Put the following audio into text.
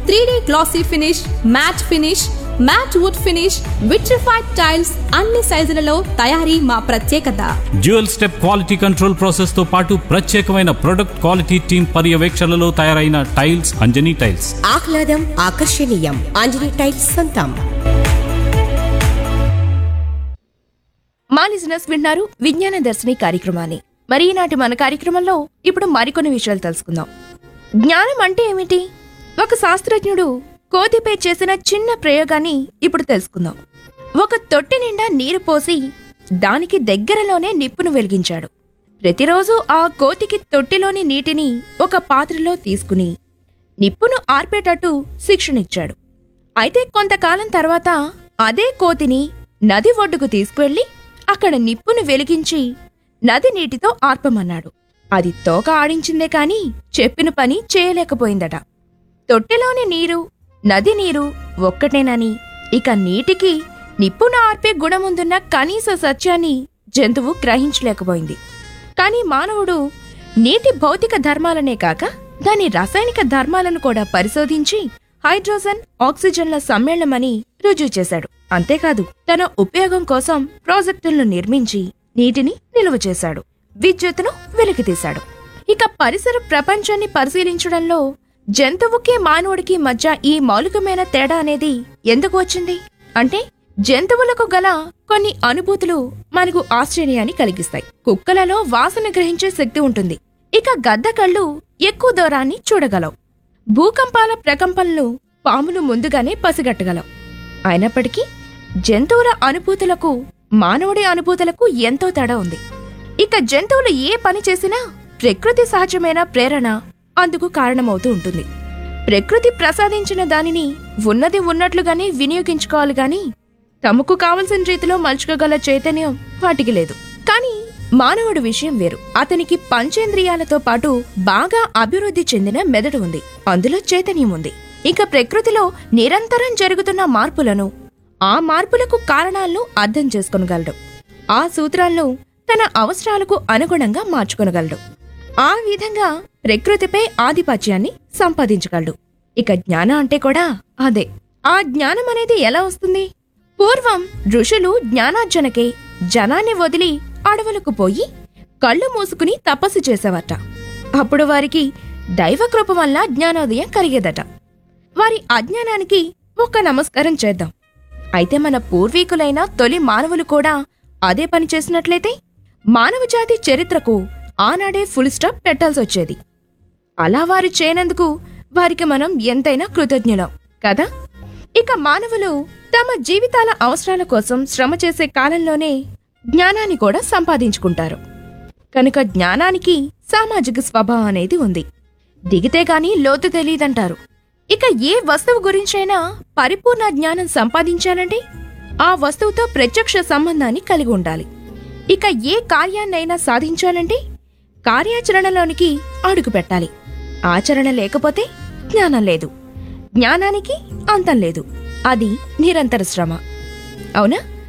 three glossy finish matt finish matt wood finish vitrified tiles అన్ని సైజులలో తయారీ మా ప్రత్యేకత dual step quality control process తో పాటు ప్రత్యేకమైన ప్రొడక్ట్ క్వాలిటీ టీమ్ పర్యవేక్షణలో తయారైన టైల్స్ అంజనీ టైల్స్ ఆహ్లాదం ఆకర్షణీయం ఆంజనేయ టైల్స్ సొంతం మా లిజినెస్ విన్నారు విజ్ఞాన దర్శిని కార్యక్రమాన్ని మరి ఈనాటి మన కార్యక్రమంలో ఇప్పుడు మరికొన్ని విషయాలు తెలుసుకుందాం జ్ఞానం అంటే ఏమిటి ఒక శాస్త్రజ్ఞుడు కోతిపై చేసిన చిన్న ప్రయోగాన్ని ఇప్పుడు తెలుసుకుందాం ఒక తొట్టి నిండా నీరు పోసి దానికి దగ్గరలోనే నిప్పును వెలిగించాడు ప్రతిరోజు ఆ కోతికి తొట్టిలోని నీటిని ఒక పాత్రలో తీసుకుని నిప్పును ఆర్పేటట్టు శిక్షణిచ్చాడు అయితే కొంతకాలం తర్వాత అదే కోతిని నది ఒడ్డుకు తీసుకువెళ్లి అక్కడ నిప్పును వెలిగించి నది నీటితో ఆర్పమన్నాడు అది తోక ఆడించిందే కాని చెప్పిన పని చేయలేకపోయిందట తొట్టెలోని నీరు నది నీరు ఒక్కటేనని ఇక నీటికి నిప్పును ఆర్పే గుణముందున్న కనీస సత్యాన్ని జంతువు గ్రహించలేకపోయింది కాని మానవుడు నీటి భౌతిక ధర్మాలనే కాక దాని రసాయనిక ధర్మాలను కూడా పరిశోధించి హైడ్రోజన్ ఆక్సిజన్ల సమ్మేళనమని రుజువు చేశాడు అంతేకాదు తన ఉపయోగం కోసం ప్రాజెక్టులను నిర్మించి నీటిని నిలువ చేశాడు విద్యుత్తును వెలికితీశాడు ఇక పరిసర ప్రపంచాన్ని పరిశీలించడంలో జంతువుకి మానవుడికి మధ్య ఈ మౌలికమైన తేడా అనేది ఎందుకు వచ్చింది అంటే జంతువులకు గల కొన్ని అనుభూతులు మనకు ఆశ్చర్యాన్ని కలిగిస్తాయి కుక్కలలో వాసన గ్రహించే శక్తి ఉంటుంది ఇక గద్ద కళ్ళు ఎక్కువ దూరాన్ని చూడగలవు భూకంపాల ప్రకంపనలు పాములు ముందుగానే పసిగట్టగలవు అయినప్పటికీ జంతువుల అనుభూతులకు మానవుడి అనుభూతులకు ఎంతో తేడా ఉంది ఇక జంతువులు ఏ పని చేసినా ప్రకృతి సహజమైన ప్రేరణ అందుకు కారణమవుతూ ఉంటుంది ప్రకృతి ప్రసాదించిన దానిని ఉన్నది ఉన్నట్లుగానే వినియోగించుకోవాలి గాని తమకు కావలసిన రీతిలో మలుచుకోగల చైతన్యం వాటికి లేదు కానీ మానవుడి విషయం వేరు అతనికి పంచేంద్రియాలతో పాటు బాగా అభివృద్ధి చెందిన మెదడు ఉంది అందులో చైతన్యం ఉంది ఇక ప్రకృతిలో నిరంతరం జరుగుతున్న మార్పులను ఆ మార్పులకు కారణాలను అర్థం చేసుకొనగలడు ఆ సూత్రాలను తన అవసరాలకు అనుగుణంగా మార్చుకొనగలడు ఆ విధంగా ప్రకృతిపై ఆధిపత్యాన్ని సంపాదించగలడు ఇక జ్ఞానం అంటే కూడా అదే ఆ జ్ఞానం అనేది ఎలా వస్తుంది పూర్వం ఋషులు జ్ఞానార్జనకే జనాన్ని వదిలి అడవులకు పోయి కళ్ళు మూసుకుని తపస్సు చేసేవట అప్పుడు వారికి దైవకృప వల్ల జ్ఞానోదయం కలిగేదట వారి అజ్ఞానానికి ఒక్క నమస్కారం చేద్దాం అయితే మన పూర్వీకులైన తొలి మానవులు కూడా అదే పని చేసినట్లయితే మానవ జాతి చరిత్రకు ఆనాడే ఫుల్ స్టాప్ పెట్టాల్సి వచ్చేది అలా వారు చేయనందుకు వారికి మనం ఎంతైనా కృతజ్ఞులం కదా ఇక మానవులు తమ జీవితాల అవసరాల కోసం శ్రమ చేసే కాలంలోనే జ్ఞానాన్ని కూడా సంపాదించుకుంటారు కనుక జ్ఞానానికి సామాజిక స్వభావం అనేది ఉంది దిగితే గాని లోతు తెలియదంటారు ఇక ఏ వస్తువు గురించైనా పరిపూర్ణ జ్ఞానం సంపాదించాలంటే ఆ వస్తువుతో ప్రత్యక్ష సంబంధాన్ని కలిగి ఉండాలి ఇక ఏ కార్యాన్నైనా సాధించాలంటే కార్యాచరణలోనికి అడుగు పెట్టాలి ఆచరణ లేకపోతే జ్ఞానం లేదు జ్ఞానానికి అంతం లేదు అది నిరంతర శ్రమ అవునా